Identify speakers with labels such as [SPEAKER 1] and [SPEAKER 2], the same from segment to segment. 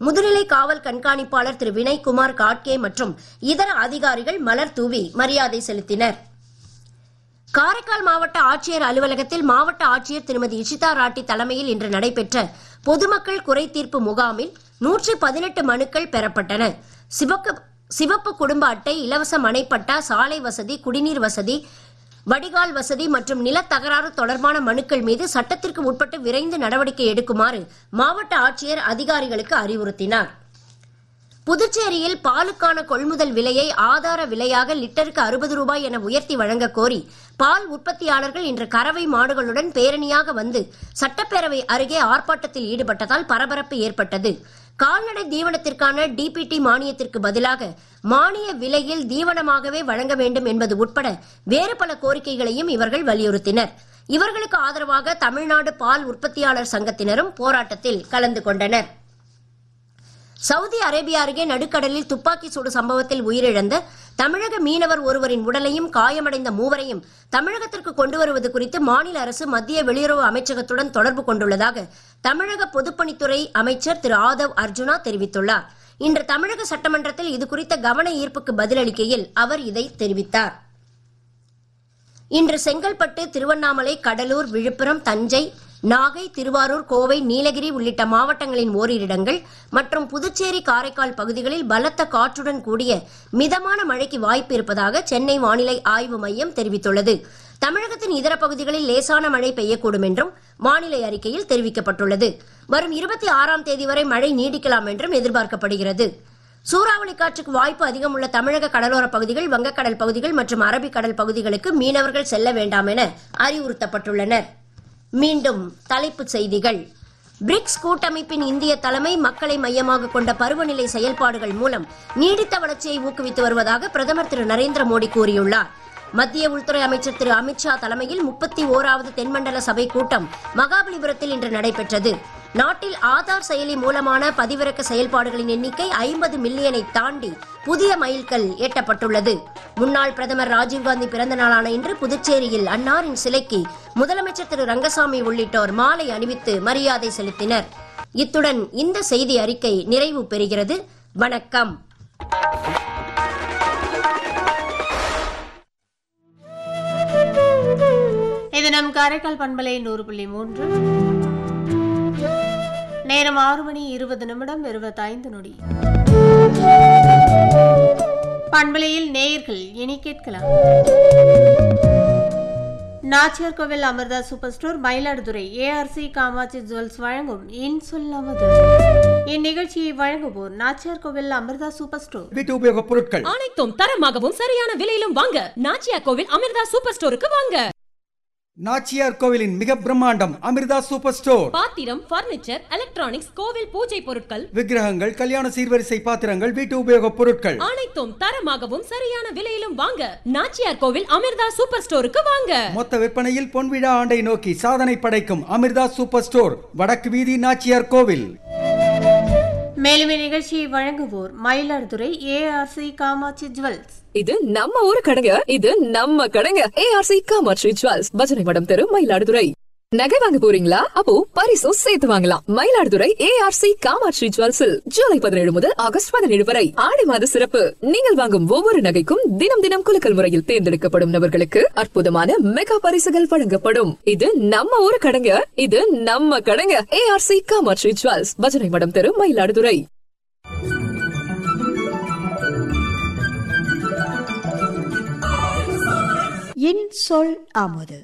[SPEAKER 1] முதுநிலை காவல் கண்காணிப்பாளர் திரு வினய்குமார் காட்கே மற்றும் இதர அதிகாரிகள் மலர் தூவி மரியாதை செலுத்தினர் காரைக்கால் மாவட்ட ஆட்சியர் அலுவலகத்தில் மாவட்ட ஆட்சியர் திருமதி இஷிதா ராட்டி தலைமையில் இன்று நடைபெற்ற பொதுமக்கள் குறை தீர்ப்பு முகாமில் நூற்றி பதினெட்டு மனுக்கள் பெறப்பட்டன சிவப்பு சிவப்பு குடும்ப அட்டை இலவச மனைப்பட்டா சாலை வசதி குடிநீர் வசதி வடிகால் வசதி மற்றும் நிலத்தகராறு தொடர்பான மனுக்கள் மீது சட்டத்திற்கு உட்பட்டு விரைந்து நடவடிக்கை எடுக்குமாறு மாவட்ட ஆட்சியர் அதிகாரிகளுக்கு அறிவுறுத்தினார் புதுச்சேரியில் பாலுக்கான கொள்முதல் விலையை ஆதார விலையாக லிட்டருக்கு அறுபது ரூபாய் என உயர்த்தி வழங்க கோரி பால் உற்பத்தியாளர்கள் இன்று கறவை மாடுகளுடன் பேரணியாக வந்து சட்டப்பேரவை அருகே ஆர்ப்பாட்டத்தில் ஈடுபட்டதால் பரபரப்பு ஏற்பட்டது கால்நடை தீவனத்திற்கான டிபிடி மானியத்திற்கு பதிலாக மானிய விலையில் தீவனமாகவே வழங்க வேண்டும் என்பது உட்பட வேறு பல கோரிக்கைகளையும் இவர்கள் வலியுறுத்தினர் இவர்களுக்கு ஆதரவாக தமிழ்நாடு பால் உற்பத்தியாளர் சங்கத்தினரும் போராட்டத்தில் கலந்து கொண்டனர் சவுதி அரேபியா அருகே நடுக்கடலில் துப்பாக்கி சூடு சம்பவத்தில் உயிரிழந்த தமிழக மீனவர் ஒருவரின் உடலையும் காயமடைந்த மூவரையும் தமிழகத்திற்கு கொண்டு வருவது குறித்து மாநில அரசு மத்திய வெளியுறவு அமைச்சகத்துடன் தொடர்பு கொண்டுள்ளதாக தமிழக பொதுப்பணித்துறை அமைச்சர் திரு ஆதவ் அர்ஜுனா தெரிவித்துள்ளார் இன்று தமிழக சட்டமன்றத்தில் இது குறித்த கவன ஈர்ப்புக்கு பதிலளிக்கையில் அவர் இதை தெரிவித்தார் இன்று செங்கல்பட்டு திருவண்ணாமலை கடலூர் விழுப்புரம் தஞ்சை நாகை திருவாரூர் கோவை நீலகிரி உள்ளிட்ட மாவட்டங்களின் ஓரிரு இடங்கள் மற்றும் புதுச்சேரி காரைக்கால் பகுதிகளில் பலத்த காற்றுடன் கூடிய மிதமான மழைக்கு வாய்ப்பு இருப்பதாக சென்னை வானிலை ஆய்வு மையம் தெரிவித்துள்ளது தமிழகத்தின் இதர பகுதிகளில் லேசான மழை பெய்யக்கூடும் என்றும் வானிலை அறிக்கையில் தெரிவிக்கப்பட்டுள்ளது வரும் இருபத்தி ஆறாம் தேதி வரை மழை நீடிக்கலாம் என்றும் எதிர்பார்க்கப்படுகிறது சூறாவளி காற்றுக்கு வாய்ப்பு அதிகம் உள்ள தமிழக கடலோர பகுதிகள் வங்கக்கடல் பகுதிகள் மற்றும் அரபிக்கடல் பகுதிகளுக்கு மீனவர்கள் செல்ல வேண்டாம் என அறிவுறுத்தப்பட்டுள்ளனர் மீண்டும் தலைப்புச் செய்திகள் பிரிக்ஸ் கூட்டமைப்பின் இந்திய தலைமை மக்களை மையமாக கொண்ட பருவநிலை செயல்பாடுகள் மூலம் நீடித்த வளர்ச்சியை ஊக்குவித்து வருவதாக பிரதமர் திரு நரேந்திர மோடி கூறியுள்ளார் மத்திய உள்துறை அமைச்சர் திரு அமித்ஷா தலைமையில் முப்பத்தி ஓராவது தென்மண்டல சபை கூட்டம் மகாபலிபுரத்தில் இன்று நடைபெற்றது நாட்டில் ஆதார் செயலி மூலமான பதிவிறக்க செயல்பாடுகளின் எண்ணிக்கை ஐம்பது மில்லியனை தாண்டி புதிய மைல்கல் எட்டப்பட்டுள்ளது முன்னாள் பிரதமர் ராஜீவ்காந்தி பிறந்த நாளான இன்று புதுச்சேரியில் அன்னாரின் சிலைக்கு முதலமைச்சர் திரு ரங்கசாமி உள்ளிட்டோர் மாலை அணிவித்து மரியாதை செலுத்தினர் இத்துடன் இந்த செய்தி அறிக்கை நிறைவு பெறுகிறது வணக்கம்
[SPEAKER 2] இது நம் காரைக்கால் பண்பலை நூறு புள்ளி மூன்று நேரம் ஆறு மணி இருபது நிமிடம் இருபத்தைந்து நொடி பண்பலையில் நேயர்கள் இனி கேட்கலாம் Nachiyar Koil Amrita super store Mayiladuthurai A R C Kamatchi jewels வழங்கும் இன் சொல்லாமது இந்நிகழ்ச்சியை வழங்குவோர் நாச்சியார் கோவில் அமிர்தா சூப்பர் ஸ்டோர்
[SPEAKER 3] வீட்டு உபயோகப் பொருட்கள்
[SPEAKER 4] அனைத்தும் தரமாகவும் சரியான விலையிலும் வாங்க நாச்சியா கோவில் அமிர்தா சூப்பர் ஸ்டோருக்கு வாங்க
[SPEAKER 3] நாச்சியார் கோவிலின் மிக பிரம்மாண்டம் அமிர்தா சூப்பர் ஸ்டோர்
[SPEAKER 4] பாத்திரம் பர்னிச்சர் எலக்ட்ரானிக்ஸ் கோவில் பூஜை பொருட்கள்
[SPEAKER 3] விக்கிரகங்கள் கல்யாண சீர்வரிசை பாத்திரங்கள் வீட்டு உபயோகப் பொருட்கள்
[SPEAKER 4] அனைத்தும் தரமாகவும் சரியான விலையிலும் வாங்க நாச்சியார் கோவில் அமிர்தா சூப்பர் ஸ்டோருக்கு வாங்க
[SPEAKER 3] மொத்த விற்பனையில் பொன்விழா ஆண்டை நோக்கி சாதனை படைக்கும் அமிர்தா சூப்பர் ஸ்டோர் வடக்கு வீதி நாச்சியார் கோவில்
[SPEAKER 2] மேலும் இந்நிகழ்ச்சியை வழங்குவோர் மயிலாடுதுறை ஏஆர்சி காமாட்சி ஜுவல்ஸ்
[SPEAKER 5] இது நம்ம ஊரு கடைங்க இது நம்ம கடைங்க ஏஆர்சி காமாட்சி ஜுவல்ஸ் பஜனை மடம் தெரு மயிலாடுதுறை நகை வாங்க போறீங்களா அப்போ பரிசும் சேர்த்து வாங்கலாம் மயிலாடுதுறை ஏஆர்சி காமாட்சி ஜுவல்ஸில் ஜூலை பதினேழு முதல் ஆகஸ்ட் பதினேழு வரை ஆடி மாத சிறப்பு நீங்கள் வாங்கும் ஒவ்வொரு நகைக்கும் தினம் தினம் குலுக்கல் முறையில் தேர்ந்தெடுக்கப்படும் நபர்களுக்கு அற்புதமான மெகா பரிசுகள் வழங்கப்படும் இது நம்ம ஊரு கடைங்க இது நம்ம கடைங்க ஏஆர்சி காமாட்சி ஜுவல்ஸ் பஜனை மடம் தெரு மயிலாடுதுறை
[SPEAKER 6] என் சொல் அமுது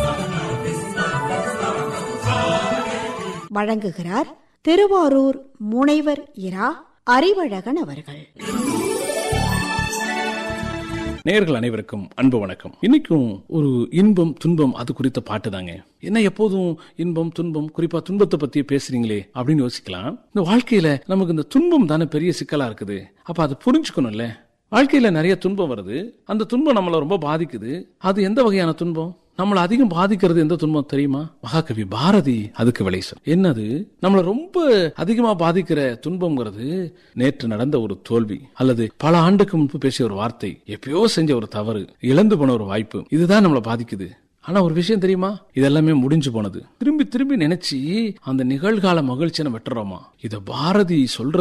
[SPEAKER 6] வழங்குகிறார் திருவாரூர் முனைவர் இரா அறிவழகன் அவர்கள்
[SPEAKER 7] நேயர்கள் அனைவருக்கும் அன்பு வணக்கம் இன்னைக்கும் ஒரு இன்பம் துன்பம் அது குறித்த பாட்டு தாங்க என்ன எப்போதும் இன்பம் துன்பம் குறிப்பா துன்பத்தை பத்தி பேசுறீங்களே அப்படின்னு யோசிக்கலாம் இந்த வாழ்க்கையில நமக்கு இந்த துன்பம் தானே பெரிய சிக்கலா இருக்குது அப்ப அதை புரிஞ்சுக்கணும்ல வாழ்க்கையில நிறைய துன்பம் வருது அந்த துன்பம் நம்மள ரொம்ப பாதிக்குது அது எந்த வகையான துன்பம் நம்மள அதிகம் பாதிக்கிறது எந்த துன்பம் தெரியுமா மகாகவி பாரதி அதுக்கு விளை சொல் என்னது நம்மள ரொம்ப அதிகமா பாதிக்கிற துன்பம்ங்கிறது நேற்று நடந்த ஒரு தோல்வி அல்லது பல ஆண்டுக்கு முன்பு பேசிய ஒரு வார்த்தை எப்பயோ செஞ்ச ஒரு தவறு இழந்து போன ஒரு வாய்ப்பு இதுதான் நம்மள பாதிக்குது ஆனா ஒரு விஷயம் தெரியுமா இதெல்லாமே முடிஞ்சு போனது திரும்பி திரும்பி நினைச்சு அந்த நிகழ்கால மகிழ்ச்சியை நம்ம வெட்டுறோமா இத பாரதி சொல்ற